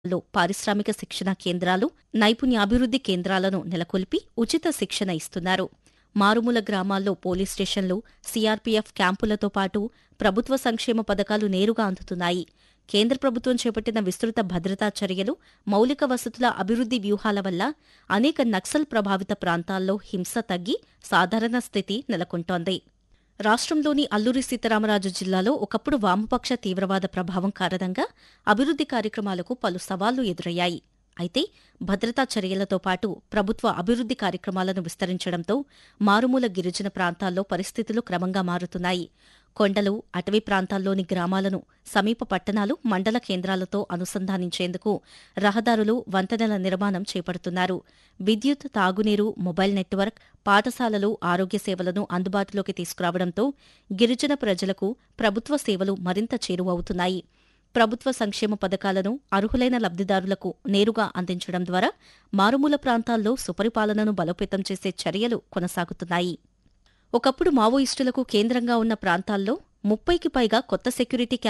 లో పారిశ్రామిక శిక్షణ కేంద్రాలు నైపుణ్యాభివృద్ధి కేంద్రాలను నెలకొల్పి ఉచిత శిక్షణ ఇస్తున్నారు మారుమూల గ్రామాల్లో పోలీస్ స్టేషన్లు సీఆర్పీఎఫ్ క్యాంపులతో పాటు ప్రభుత్వ సంక్షేమ పథకాలు నేరుగా అందుతున్నాయి కేంద్ర ప్రభుత్వం చేపట్టిన విస్తృత భద్రతా చర్యలు మౌలిక వసతుల అభివృద్ధి వ్యూహాల వల్ల అనేక నక్సల్ ప్రభావిత ప్రాంతాల్లో హింస తగ్గి సాధారణ స్థితి నెలకొంటోంది రాష్ట్రంలోని అల్లూరి సీతారామరాజు జిల్లాలో ఒకప్పుడు వామపక్ష తీవ్రవాద ప్రభావం కారణంగా అభివృద్ధి కార్యక్రమాలకు పలు సవాళ్లు ఎదురయ్యాయి అయితే భద్రతా చర్యలతో పాటు ప్రభుత్వ అభివృద్ధి కార్యక్రమాలను విస్తరించడంతో మారుమూల గిరిజన ప్రాంతాల్లో పరిస్థితులు క్రమంగా మారుతున్నాయి కొండలు అటవీ ప్రాంతాల్లోని గ్రామాలను సమీప పట్టణాలు మండల కేంద్రాలతో అనుసంధానించేందుకు రహదారులు వంతెనల నిర్మాణం చేపడుతున్నారు విద్యుత్ తాగునీరు మొబైల్ నెట్వర్క్ పాఠశాలలు ఆరోగ్య సేవలను అందుబాటులోకి తీసుకురావడంతో గిరిజన ప్రజలకు ప్రభుత్వ సేవలు మరింత చేరువవుతున్నాయి ప్రభుత్వ సంక్షేమ పథకాలను అర్హులైన లబ్ధిదారులకు నేరుగా అందించడం ద్వారా మారుమూల ప్రాంతాల్లో సుపరిపాలనను బలోపేతం చేసే చర్యలు కొనసాగుతున్నాయి ఒకప్పుడు మావోయిస్టులకు కేంద్రంగా ఉన్న ప్రాంతాల్లో ముప్పైకి పైగా కొత్త సెక్యూరిటీ